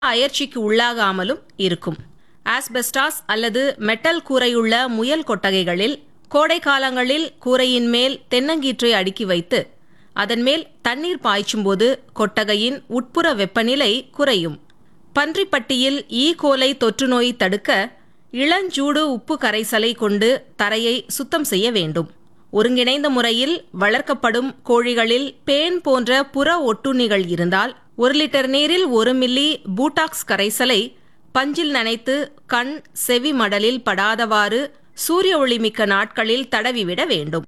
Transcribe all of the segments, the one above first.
அயற்சிக்கு உள்ளாகாமலும் இருக்கும் ஆஸ்பெஸ்டாஸ் அல்லது மெட்டல் கூரையுள்ள முயல் கொட்டகைகளில் கோடை காலங்களில் கூரையின் மேல் தென்னங்கீற்றை அடுக்கி வைத்து அதன் மேல் தண்ணீர் பாய்ச்சும்போது கொட்டகையின் உட்புற வெப்பநிலை குறையும் பன்றிப்பட்டியில் ஈ கோலை தொற்றுநோய் தடுக்க இளஞ்சூடு உப்பு கரைசலை கொண்டு தரையை சுத்தம் செய்ய வேண்டும் ஒருங்கிணைந்த முறையில் வளர்க்கப்படும் கோழிகளில் பேன் போன்ற புற ஒட்டுண்ணிகள் இருந்தால் ஒரு லிட்டர் நீரில் ஒரு மில்லி பூட்டாக்ஸ் கரைசலை பஞ்சில் நனைத்து கண் செவி மடலில் படாதவாறு சூரிய ஒளிமிக்க நாட்களில் தடவிவிட வேண்டும்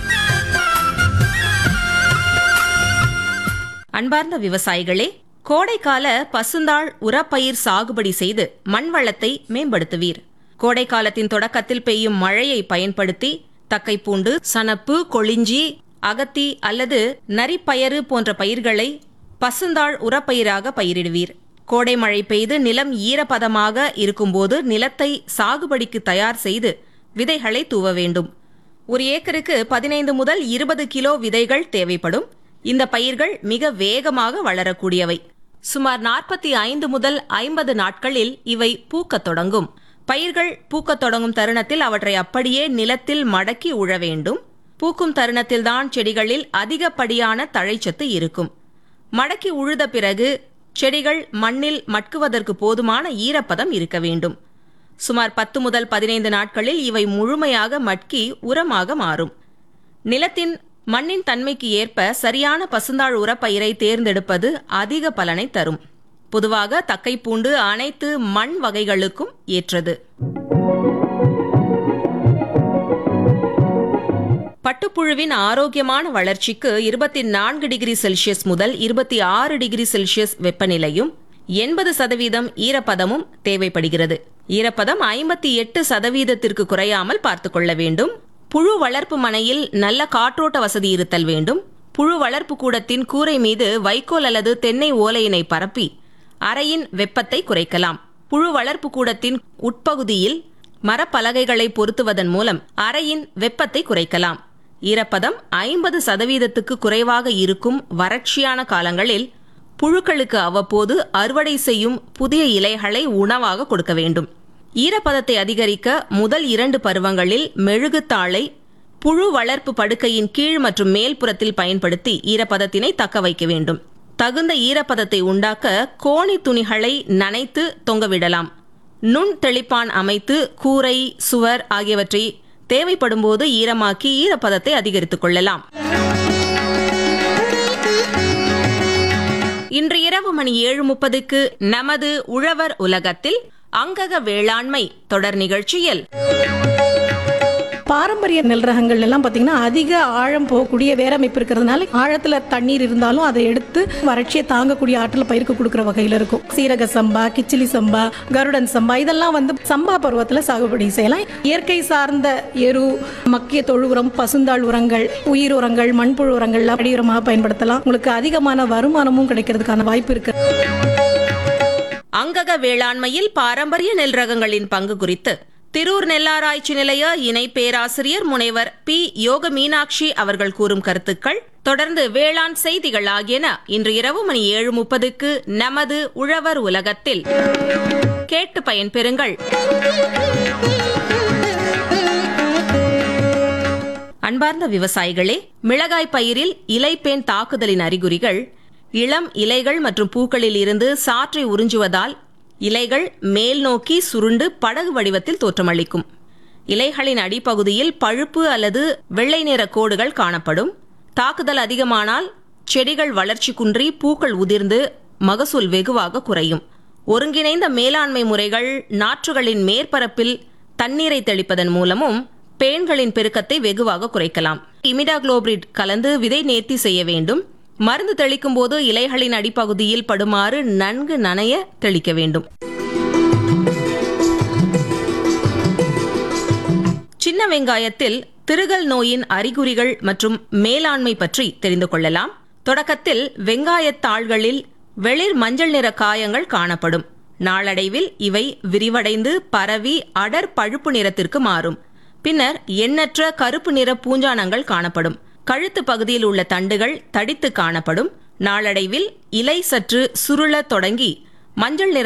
அன்பார்ந்த விவசாயிகளே கோடைக்கால பசுந்தாள் உரப்பயிர் சாகுபடி செய்து மண் வளத்தை மேம்படுத்துவீர் கோடை காலத்தின் தொடக்கத்தில் பெய்யும் மழையை பயன்படுத்தி தக்கைப்பூண்டு சணப்பு கொளிஞ்சி அகத்தி அல்லது நரிப்பயறு போன்ற பயிர்களை பசுந்தாள் உரப்பயிராக பயிரிடுவீர் கோடை மழை பெய்து நிலம் ஈரப்பதமாக இருக்கும்போது நிலத்தை சாகுபடிக்கு தயார் செய்து விதைகளை தூவ வேண்டும் ஒரு ஏக்கருக்கு பதினைந்து முதல் இருபது கிலோ விதைகள் தேவைப்படும் இந்த பயிர்கள் மிக வேகமாக வளரக்கூடியவை சுமார் நாற்பத்தி ஐந்து முதல் ஐம்பது நாட்களில் இவை பூக்கத் தொடங்கும் பயிர்கள் பூக்கத் தொடங்கும் தருணத்தில் அவற்றை அப்படியே நிலத்தில் மடக்கி உழ வேண்டும் பூக்கும் தருணத்தில்தான் செடிகளில் அதிகப்படியான தழைச்சத்து இருக்கும் மடக்கி உழுத பிறகு செடிகள் மண்ணில் மட்குவதற்கு போதுமான ஈரப்பதம் இருக்க வேண்டும் சுமார் பத்து முதல் பதினைந்து நாட்களில் இவை முழுமையாக மட்கி உரமாக மாறும் நிலத்தின் மண்ணின் தன்மைக்கு ஏற்ப சரியான பசுந்தாழ் உரப்பயிரை தேர்ந்தெடுப்பது அதிக பலனை தரும் பொதுவாக தக்கைப்பூண்டு அனைத்து மண் வகைகளுக்கும் ஏற்றது பட்டுப்புழுவின் ஆரோக்கியமான வளர்ச்சிக்கு இருபத்தி நான்கு டிகிரி செல்சியஸ் முதல் இருபத்தி ஆறு டிகிரி செல்சியஸ் வெப்பநிலையும் எண்பது சதவீதம் ஈரப்பதமும் தேவைப்படுகிறது ஈரப்பதம் ஐம்பத்தி எட்டு சதவீதத்திற்கு குறையாமல் பார்த்துக் கொள்ள வேண்டும் புழு வளர்ப்பு மனையில் நல்ல காற்றோட்ட வசதி இருத்தல் வேண்டும் புழு வளர்ப்பு கூடத்தின் கூரை மீது வைக்கோல் அல்லது தென்னை ஓலையினை பரப்பி அறையின் வெப்பத்தை குறைக்கலாம் புழு வளர்ப்பு கூடத்தின் உட்பகுதியில் மரப்பலகைகளை பொருத்துவதன் மூலம் அறையின் வெப்பத்தை குறைக்கலாம் ஈரப்பதம் ஐம்பது சதவீதத்துக்கு குறைவாக இருக்கும் வறட்சியான காலங்களில் புழுக்களுக்கு அவ்வப்போது அறுவடை செய்யும் புதிய இலைகளை உணவாக கொடுக்க வேண்டும் ஈரப்பதத்தை அதிகரிக்க முதல் இரண்டு பருவங்களில் மெழுகுத்தாளை புழு வளர்ப்பு படுக்கையின் கீழ் மற்றும் மேல்புறத்தில் பயன்படுத்தி ஈரப்பதத்தினை தக்க வைக்க வேண்டும் தகுந்த ஈரப்பதத்தை உண்டாக்க கோணி துணிகளை நனைத்து தொங்கவிடலாம் நுண் தெளிப்பான் அமைத்து கூரை சுவர் ஆகியவற்றை தேவைப்படும்போது ஈரமாக்கி ஈரப்பதத்தை அதிகரித்துக் கொள்ளலாம் இன்று இரவு மணி ஏழு முப்பதுக்கு நமது உழவர் உலகத்தில் அங்கக வேளாண்மை தொடர் நிகழ்ச்சியில் பாரம்பரிய நெல் ரகங்கள் எல்லாம் பார்த்தீங்கன்னா அதிக ஆழம் போகக்கூடிய வேரமைப்பு இருக்கிறதுனால ஆழத்தில் தண்ணீர் இருந்தாலும் அதை எடுத்து வறட்சியை தாங்கக்கூடிய ஆற்றல் பயிருக்கு கொடுக்குற வகையில் இருக்கும் சீரக சம்பா கிச்சிலி சம்பா கருடன் சம்பா இதெல்லாம் வந்து சம்பா பருவத்தில் சாகுபடி செய்யலாம் இயற்கை சார்ந்த எரு மக்கிய தொழு உரம் பசுந்தாள் உரங்கள் உயிர் உரங்கள் மண்புழு உரங்கள்லாம் அடி உரமாக பயன்படுத்தலாம் உங்களுக்கு அதிகமான வருமானமும் கிடைக்கிறதுக்கான வாய்ப்பு இருக்கு அங்கக வேளாண்மையில் பாரம்பரிய நெல் ரகங்களின் பங்கு குறித்து திரூர் நெல்லாராய்ச்சி நிலைய இணை பேராசிரியர் முனைவர் பி யோக மீனாட்சி அவர்கள் கூறும் கருத்துக்கள் தொடர்ந்து வேளாண் செய்திகள் ஆகியன இன்று இரவு மணி ஏழு முப்பதுக்கு நமது உழவர் உலகத்தில் கேட்டு பயன்பெறுங்கள் அன்பார்ந்த விவசாயிகளே மிளகாய் பயிரில் இலைப்பேன் தாக்குதலின் அறிகுறிகள் இளம் இலைகள் மற்றும் பூக்களில் இருந்து சாற்றை உறிஞ்சுவதால் இலைகள் மேல் நோக்கி சுருண்டு படகு வடிவத்தில் தோற்றமளிக்கும் இலைகளின் அடிப்பகுதியில் பழுப்பு அல்லது வெள்ளை நிற கோடுகள் காணப்படும் தாக்குதல் அதிகமானால் செடிகள் வளர்ச்சி குன்றி பூக்கள் உதிர்ந்து மகசூல் வெகுவாக குறையும் ஒருங்கிணைந்த மேலாண்மை முறைகள் நாற்றுகளின் மேற்பரப்பில் தண்ணீரை தெளிப்பதன் மூலமும் பேன்களின் பெருக்கத்தை வெகுவாக குறைக்கலாம் இமிடாகுளோபிரிட் கலந்து விதை நேர்த்தி செய்ய வேண்டும் மருந்து தெளிக்கும் போது இலைகளின் அடிப்பகுதியில் படுமாறு நன்கு நனைய தெளிக்க வேண்டும் சின்ன வெங்காயத்தில் திருகல் நோயின் அறிகுறிகள் மற்றும் மேலாண்மை பற்றி தெரிந்து கொள்ளலாம் தொடக்கத்தில் வெங்காயத்தாள்களில் வெளிர் மஞ்சள் நிற காயங்கள் காணப்படும் நாளடைவில் இவை விரிவடைந்து பரவி அடர் பழுப்பு நிறத்திற்கு மாறும் பின்னர் எண்ணற்ற கருப்பு நிற பூஞ்சானங்கள் காணப்படும் கழுத்து பகுதியில் உள்ள தண்டுகள் தடித்து காணப்படும் நாளடைவில் இலை சற்று சுருளத் தொடங்கி மஞ்சள் நிற